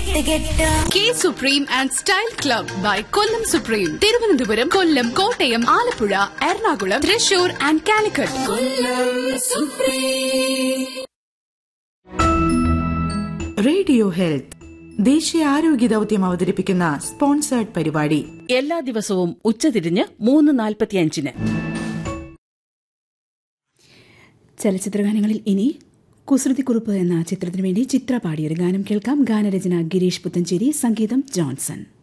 കെട്ട് കെട്ട് K supreme and style club by Kollam supreme Thiruvananthapuram Kollam Kottayam Alappuzha Ernakulam Thrissur and Calicut radio health ദേശീയ ആരോഗ്യ ദൌത്യം അവതരിപ്പിക്കുന്ന സ്പോൺസേർഡ് പരിപാടി എല്ലാ ദിവസവും ഉച്ചതിരിഞ്ഞ് മൂന്ന് നാൽപ്പത്തിയഞ്ചിന് ചലച്ചിത്രഗാനങ്ങളിൽ ഇനി കുസൃതിക്കുറുപ്പ് എന്ന ചിത്രത്തിനു വേണ്ടി ചിത്ര പാടിയൊരു ഗാനം കേൾക്കാം ഗാനരചന ഗിരീഷ് പുത്തഞ്ചേരി സംഗീതം ജോൺസൺ